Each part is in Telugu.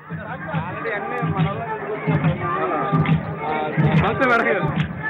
నమస్తే మేడం గారు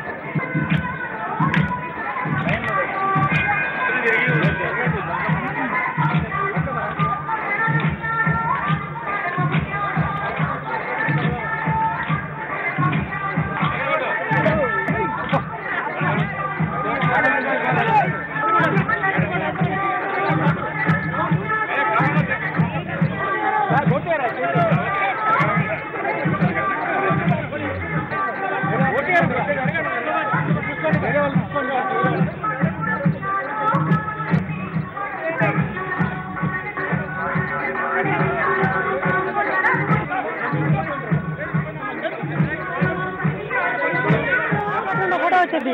ఫోటో వచ్చింది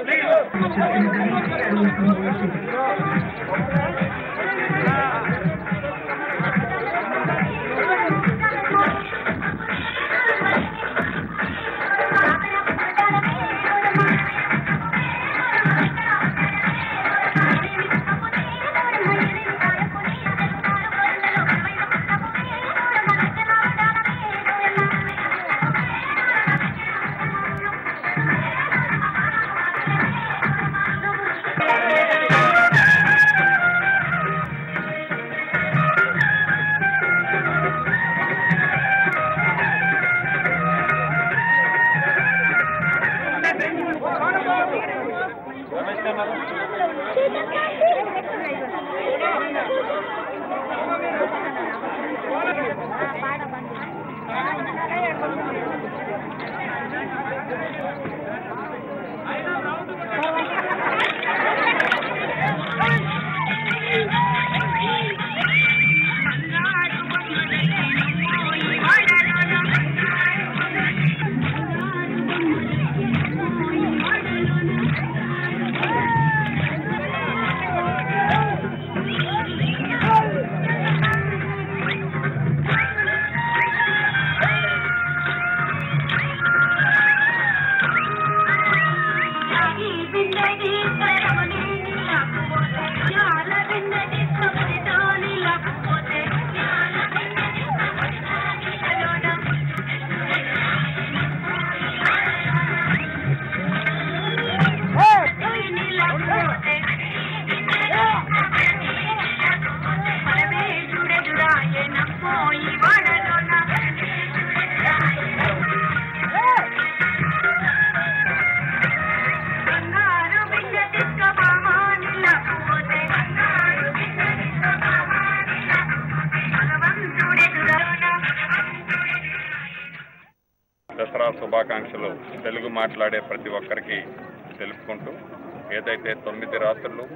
దసరా శుభాకాంక్షలు తెలుగు మాట్లాడే ప్రతి ఒక్కరికి తెలుపుకుంటూ ఏదైతే తొమ్మిది రాత్రులు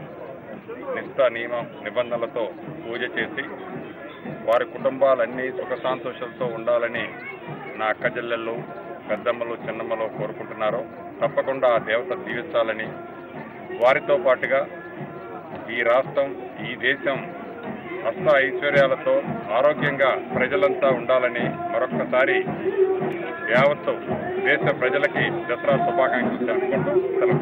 నిష్ట నియమ నిబంధనలతో పూజ చేసి వారి కుటుంబాలన్నీ సుఖ సంతోషాలతో ఉండాలని నా అక్క చెల్లెళ్ళు పెద్దమ్మలు చిన్నమ్మలు కోరుకుంటున్నారో తప్పకుండా ఆ దేవత దీవించాలని వారితో పాటుగా ఈ రాష్ట్రం ఈ దేశం అష్ట ఐశ్వర్యాలతో ఆరోగ్యంగా ప్రజలంతా ఉండాలని మరొక్కసారి యావత్తు దేశ ప్రజలకి దసరా శుభాకాంక్షలు తెలుపుకుంటూ సెలవు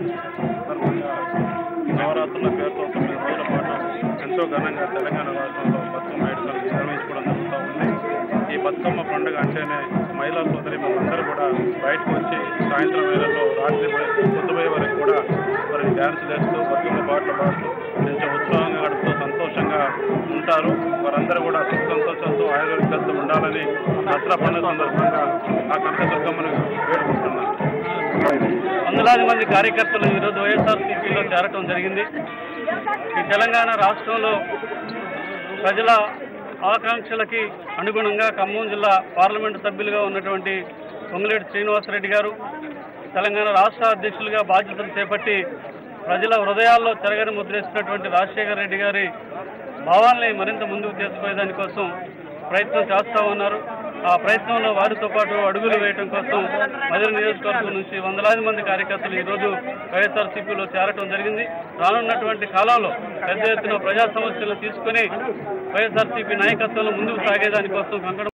నవరాత్రుల పేరుతో తొమ్మిది రోజుల పాటు ఎంతో ఘనంగా తెలంగాణ రాష్ట్రంలో బతుకమ్మ వేడుకలు నిర్వహించుకోవడం జరుగుతూ ఉంది ఈ బతుకమ్మ పండుగ అంటేనే మహిళా సోదరి అందరూ కూడా బయటకు వచ్చి సాయంత్రం వేళల్లో రాత్రి పొద్దుపోయే వరకు కూడా మరి డ్యాన్స్ చేస్తూ బతుకమ్మ పాటలు పాడుతూ కొంచెం ఉత్సాహంగా గడుపుతూ సంతోషంగా ఉంటారు వారందరూ కూడా సుఖ సంతోషాలతో ఆయుర్వేదంతో ఉండాలని దసరా పండుగ సందర్భంగా ఆ కనక దుర్గమ్మను వేడుకుంటున్నాను వందలాది మంది కార్యకర్తలు ఈరోజు వైఎస్ఆర్సీపీలో చేరటం జరిగింది ఈ తెలంగాణ రాష్ట్రంలో ప్రజల ఆకాంక్షలకి అనుగుణంగా ఖమ్మం జిల్లా పార్లమెంటు సభ్యులుగా ఉన్నటువంటి పొంగులేటి శ్రీనివాసరెడ్డి గారు తెలంగాణ రాష్ట్ర అధ్యక్షులుగా బాధ్యతలు చేపట్టి ప్రజల హృదయాల్లో చెరగని ముద్రేసినటువంటి రాజశేఖర రెడ్డి గారి భావాల్ని మరింత ముందుకు తీసుకుపోయేదానికోసం ప్రయత్నం చేస్తూ ఉన్నారు ఆ ప్రయత్నంలో వారితో పాటు అడుగులు వేయడం కోసం మధుర నియోజకవర్గం నుంచి వందలాది మంది కార్యకర్తలు ఈరోజు వైఎస్ఆర్సీపీలో చేరటం జరిగింది రానున్నటువంటి కాలంలో పెద్ద ఎత్తున ప్రజా సమస్యలు తీసుకుని వైఎస్ఆర్సీపీ నాయకత్వంలో ముందుకు సాగేదానికోసం కంకణ